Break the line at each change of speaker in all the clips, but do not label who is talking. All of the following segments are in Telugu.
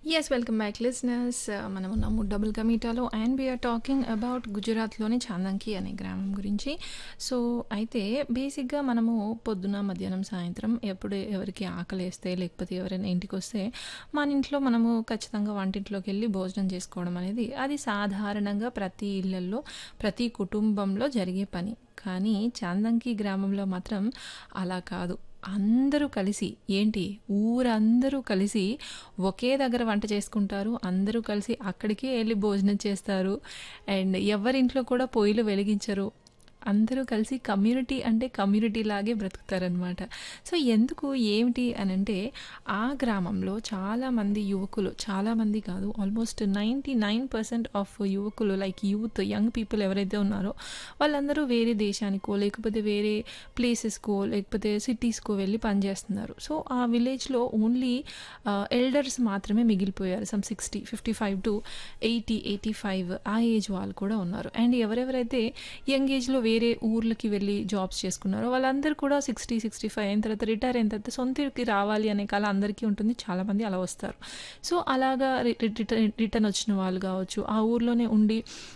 ఎస్ వెల్కమ్ బ్యాక్ లిజనర్స్ మనం ఉన్నాము డబుల్ కమీటాలో అండ్ వీఆర్ టాకింగ్ అబౌట్ గుజరాత్లోని చాందంకి అనే గ్రామం గురించి సో అయితే బేసిక్గా మనము పొద్దున మధ్యాహ్నం సాయంత్రం ఎప్పుడు ఎవరికి ఆకలి వేస్తే లేకపోతే ఎవరైనా ఇంటికి వస్తే మన ఇంట్లో మనము ఖచ్చితంగా వంటింట్లోకి వెళ్ళి భోజనం చేసుకోవడం అనేది అది సాధారణంగా ప్రతి ఇళ్లలో ప్రతి కుటుంబంలో జరిగే పని కానీ చాందంకి గ్రామంలో మాత్రం అలా కాదు అందరూ కలిసి ఏంటి ఊరందరూ కలిసి ఒకే దగ్గర వంట చేసుకుంటారు అందరూ కలిసి అక్కడికే వెళ్ళి భోజనం చేస్తారు అండ్ ఎవరింట్లో కూడా పొయ్యిలు వెలిగించరు అందరూ కలిసి కమ్యూనిటీ అంటే కమ్యూనిటీ లాగే బ్రతుకుతారనమాట సో ఎందుకు ఏమిటి అని అంటే ఆ గ్రామంలో చాలామంది యువకులు చాలామంది కాదు almost ninety nine percent of యువకులు లైక్ యూత్ యంగ్ పీపుల్ ఎవరైతే ఉన్నారో వాళ్ళందరూ వేరే దేశానికో లేకపోతే వేరే ప్లేసెస్కో లేకపోతే సిటీస్కో వెళ్ళి పనిచేస్తున్నారు సో ఆ విలేజ్లో ఓన్లీ ఎల్డర్స్ మాత్రమే మిగిలిపోయారు some sixty fifty five to eighty eighty five ఆ ఏజ్ వాళ్ళు కూడా ఉన్నారు అండ్ ఎవరెవరైతే యంగ్ ఏజ్లో వేరే ఊర్లకి వెళ్ళి జాబ్స్ చేసుకున్నారో వాళ్ళందరూ కూడా సిక్స్టీ సిక్స్టీ ఫైవ్ అయిన తర్వాత రిటైర్ అయిన తర్వాత సొంతకి రావాలి అనే కళ అందరికీ ఉంటుంది చాలామంది అలా వస్తారు సో అలాగా రిటర్న్ వచ్చిన వాళ్ళు కావచ్చు ఆ ఊర్లోనే ఉండి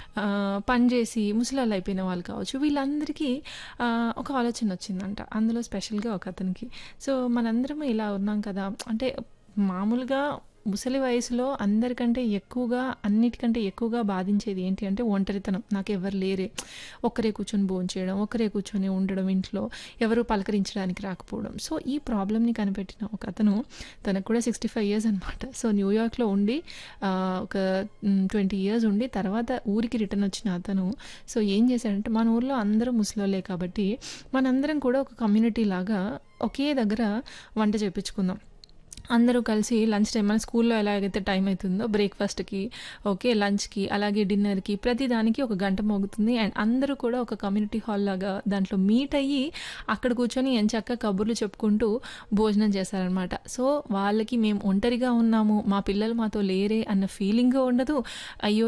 పనిచేసి ముసలాళ్ళు అయిపోయిన వాళ్ళు కావచ్చు వీళ్ళందరికీ ఒక ఆలోచన వచ్చిందంట అందులో స్పెషల్గా ఒక అతనికి సో మనందరం ఇలా ఉన్నాం కదా అంటే మామూలుగా ముసలి వయసులో అందరికంటే ఎక్కువగా అన్నిటికంటే ఎక్కువగా బాధించేది ఏంటి అంటే ఒంటరితనం నాకు ఎవరు లేరే ఒక్కరే కూర్చొని భోజనం చేయడం ఒక్కరే కూర్చొని ఉండడం ఇంట్లో ఎవరు పలకరించడానికి రాకపోవడం సో ఈ ప్రాబ్లమ్ని కనిపెట్టిన ఒక అతను తనకు కూడా సిక్స్టీ ఫైవ్ ఇయర్స్ అనమాట సో న్యూయార్క్లో ఉండి ఒక ట్వంటీ ఇయర్స్ ఉండి తర్వాత ఊరికి రిటర్న్ వచ్చిన అతను సో ఏం చేశాడంటే మన ఊర్లో అందరూ ముసలోళ్ళే కాబట్టి మనందరం కూడా ఒక కమ్యూనిటీ లాగా ఒకే దగ్గర వంట చేయించుకుందాం అందరూ కలిసి లంచ్ టైం మన స్కూల్లో ఎలాగైతే టైం అవుతుందో బ్రేక్ఫాస్ట్కి ఓకే లంచ్కి అలాగే డిన్నర్కి ప్రతి దానికి ఒక గంట మోగుతుంది అండ్ అందరూ కూడా ఒక కమ్యూనిటీ హాల్ లాగా దాంట్లో మీట్ అయ్యి అక్కడ కూర్చొని ఎంచక్క కబుర్లు చెప్పుకుంటూ భోజనం చేశారనమాట సో వాళ్ళకి మేము ఒంటరిగా ఉన్నాము మా పిల్లలు మాతో లేరే అన్న ఫీలింగ్ ఉండదు అయ్యో